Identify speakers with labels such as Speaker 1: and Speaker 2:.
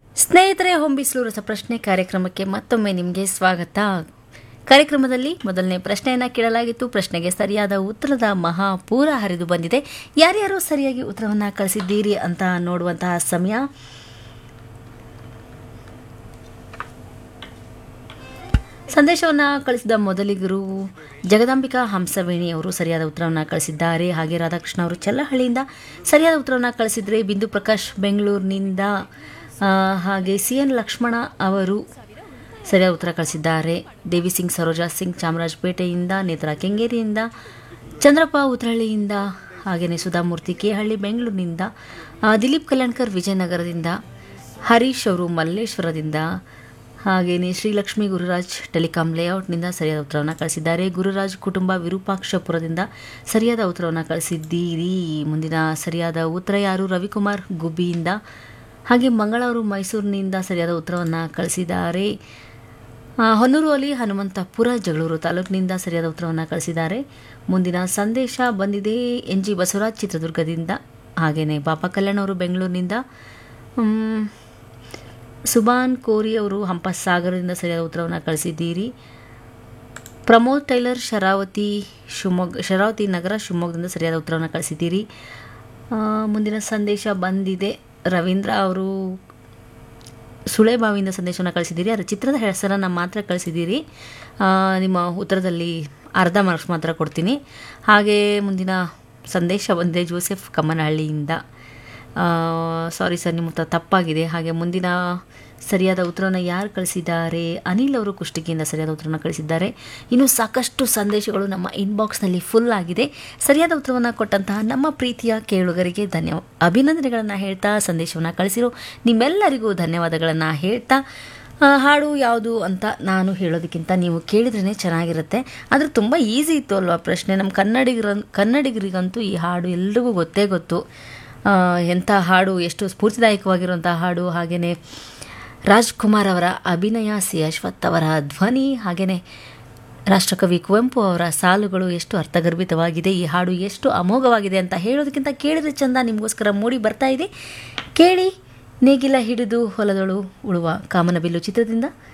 Speaker 1: ಸ್ನೇಹಿತರೆ ಹೊಂಬಿಸ್ಲು ರಸಪ್ರಶ್ನೆ ಕಾರ್ಯಕ್ರಮಕ್ಕೆ ಮತ್ತೊಮ್ಮೆ ನಿಮಗೆ ಸ್ವಾಗತ ಕಾರ್ಯಕ್ರಮದಲ್ಲಿ ಮೊದಲನೇ ಪ್ರಶ್ನೆಯನ್ನು ಕೇಳಲಾಗಿತ್ತು ಪ್ರಶ್ನೆಗೆ ಸರಿಯಾದ ಉತ್ತರದ ಮಹಾಪೂರ ಹರಿದು ಬಂದಿದೆ ಯಾರ್ಯಾರು ಸರಿಯಾಗಿ ಉತ್ತರವನ್ನು ಕಳಿಸಿದ್ದೀರಿ ಅಂತ ನೋಡುವಂತಹ ಸಮಯ ಸಂದೇಶವನ್ನು ಕಳಿಸಿದ ಮೊದಲಿಗರು ಜಗದಾಂಬಿಕಾ ಹಂಸವೇಣಿ ಅವರು ಸರಿಯಾದ ಉತ್ತರವನ್ನು ಕಳಿಸಿದ್ದಾರೆ ಹಾಗೆ ರಾಧಾಕೃಷ್ಣ ಅವರು ಚಲ್ಲಹಳ್ಳಿಯಿಂದ ಸರಿಯಾದ ಉತ್ತರವನ್ನು ಕಳಿಸಿದರೆ ಬಿಂದು ಪ್ರಕಾಶ್ ಬೆಂಗಳೂರಿನಿಂದ ಆ, ಹಾಗೆ ಸಿ ಎನ್ ಲಕ್ಷ್ಮಣ ಅವರು ಸರಿಯಾದ ಉತ್ತರ ಕಳಿಸಿದ್ದಾರೆ ದೇವಿ ಸಿಂಗ್ ಸರೋಜಾ ಸಿಂಗ್ ಚಾಮರಾಜಪೇಟೆಯಿಂದ ನೇತ್ರಾ ಕೆಂಗೇರಿಯಿಂದ ಚಂದ್ರಪ್ಪ ಉತ್ರಹಳ್ಳಿಯಿಂದ ಹಾಗೆಯೇ ಸುಧಾಮೂರ್ತಿ ಕೇಹಳ್ಳಿ ಬೆಂಗಳೂರಿನಿಂದ ಆ, ದಿಲೀಪ್ ಕಲ್ಯಾಣ್ಕರ್ ವಿಜಯನಗರದಿಂದ ಹರೀಶ್ ಅವರು ಮಲ್ಲೇಶ್ವರದಿಂದ ಹಾಗೆಯೇ ಶ್ರೀಲಕ್ಷ್ಮಿ ಗುರುರಾಜ್ ಟೆಲಿಕಾಂ ಲೇಔಟ್ನಿಂದ ಸರಿಯಾದ ಉತ್ತರವನ್ನು ಕಳಿಸಿದ್ದಾರೆ ಗುರುರಾಜ್ ಕುಟುಂಬ ವಿರೂಪಾಕ್ಷಪುರದಿಂದ ಸರಿಯಾದ ಉತ್ತರವನ್ನು ಕಳಿಸಿದ್ದೀರಿ ಮುಂದಿನ ಸರಿಯಾದ ಉತ್ತರ ಯಾರು ರವಿಕುಮಾರ್ ಗುಬ್ಬಿಯಿಂದ ಹಾಗೆ ಮಂಗಳೂರು ಮೈಸೂರಿನಿಂದ ಸರಿಯಾದ ಉತ್ತರವನ್ನು ಕಳಿಸಿದ್ದಾರೆ ಆ, ಹೊನ್ನೂರು ಅಲಿ ಹನುಮಂತಪುರ ಜಗಳೂರು ತಾಲೂಕಿನಿಂದ ಸರಿಯಾದ ಉತ್ತರವನ್ನು ಕಳಿಸಿದ್ದಾರೆ ಮುಂದಿನ ಸಂದೇಶ ಬಂದಿದೆ ಎನ್ ಜಿ ಬಸವರಾಜ್ ಚಿತ್ರದುರ್ಗದಿಂದ ಹಾಗೆಯೇ ಪಾಪ ಕಲ್ಯಾಣ್ ಅವರು ಬೆಂಗಳೂರಿನಿಂದ ಮ್, ಸುಬಾನ್ ಕೋರಿ ಅವರು ಹಂಪಸಾಗರದಿಂದ ಸರಿಯಾದ ಉತ್ತರವನ್ನು ಕಳಿಸಿದ್ದೀರಿ ಪ್ರಮೋದ್ ಟೈಲರ್ ಶರಾವತಿ ಶಿವಮೊಗ್ಗ ಶರಾವತಿ ನಗರ ಶಿವಮೊಗ್ಗದಿಂದ ಸರಿಯಾದ ಉತ್ತರವನ್ನು ಕಳಿಸಿದ್ದೀರಿ ಆ, ಮುಂದಿನ ಸಂದೇಶ ಬಂದಿದೆ ರವೀಂದ್ರ ಅವರು ಸುಳೆಬಾವಿಯಿಂದ ಸಂದೇಶವನ್ನು ಕಳಿಸಿದ್ದೀರಿ ಅದರ ಚಿತ್ರದ ಹೆಸರನ್ನು ಮಾತ್ರ ಕಳಿಸಿದ್ದೀರಿ ಆ, ನಿಮ್ಮ ಉತ್ತರದಲ್ಲಿ ಅರ್ಧ ಮಾರ್ಕ್ಸ್ ಮಾತ್ರ ಕೊಡ್ತೀನಿ ಹಾಗೆ ಮುಂದಿನ ಸಂದೇಶ ಬಂದಿದೆ ಜೋಸೆಫ್ ಕಮ್ಮನಹಳ್ಳಿಯಿಂದ ಸಾರಿ ಸರ್ ನಿಮ್ಮ ಉತ್ತರ ತಪ್ಪಾಗಿದೆ ಹಾಗೆ ಮುಂದಿನ ಸರಿಯಾದ ಉತ್ತರವನ್ನು ಯಾರು ಕಳಿಸಿದ್ದಾರೆ ಅನಿಲ್ ಅವರು ಕುಷ್ಟಗಿಯಿಂದ ಸರಿಯಾದ ಉತ್ತರವನ್ನು ಕಳಿಸಿದ್ದಾರೆ ಇನ್ನು ಸಾಕಷ್ಟು ಸಂದೇಶಗಳು ನಮ್ಮ ಇನ್ಬಾಕ್ಸ್ನಲ್ಲಿ ಫುಲ್ ಆಗಿದೆ ಸರಿಯಾದ ಉತ್ತರವನ್ನು ಕೊಟ್ಟಂತಹ ನಮ್ಮ ಪ್ರೀತಿಯ ಕೇಳುಗರಿಗೆ ಧನ್ಯ ಅಭಿನಂದನೆಗಳನ್ನು ಹೇಳ್ತಾ ಸಂದೇಶವನ್ನು ಕಳಿಸಿರೋ ನಿಮ್ಮೆಲ್ಲರಿಗೂ ಧನ್ಯವಾದಗಳನ್ನು ಹೇಳ್ತಾ ಆ, ಹಾಡು ಯಾವುದು ಅಂತ ನಾನು ಹೇಳೋದಕ್ಕಿಂತ ನೀವು ಕೇಳಿದ್ರೇ ಚೆನ್ನಾಗಿರುತ್ತೆ ಆದರೆ ತುಂಬ ಈಸಿ ಇತ್ತು ಅಲ್ವಾ ಪ್ರಶ್ನೆ ನಮ್ಮ ಕನ್ನಡಿಗರ ಕನ್ನಡಿಗರಿಗಂತೂ ಈ ಹಾಡು ಎಲ್ರಿಗೂ ಗೊತ್ತೇ ಗೊತ್ತು ಆ, ಎಂಥ ಹಾಡು ಎಷ್ಟು ಸ್ಫೂರ್ತಿದಾಯಕವಾಗಿರುವಂಥ ಹಾಡು ಹಾಗೆಯೇ ರಾಜ್ಕುಮಾರ್ ಅವರ ಅಭಿನಯ ಸಿ ಅಶ್ವಥ್ ಅವರ ಧ್ವನಿ ಹಾಗೆಯೇ ರಾಷ್ಟ್ರಕವಿ ಕುವೆಂಪು ಅವರ ಸಾಲುಗಳು ಎಷ್ಟು ಅರ್ಥಗರ್ಭಿತವಾಗಿದೆ ಈ ಹಾಡು ಎಷ್ಟು ಅಮೋಘವಾಗಿದೆ ಅಂತ ಹೇಳೋದಕ್ಕಿಂತ ಕೇಳಿದ್ರೆ ಚಂದ ನಿಮಗೋಸ್ಕರ ಮೂಡಿ ಬರ್ತಾ ಇದೆ ಕೇಳಿ ನೇಗಿಲ ಹಿಡಿದು ಹೊಲದಳು ಉಳುವ ಕಾಮನಬಿಲ್ಲು ಚಿತ್ರದಿಂದ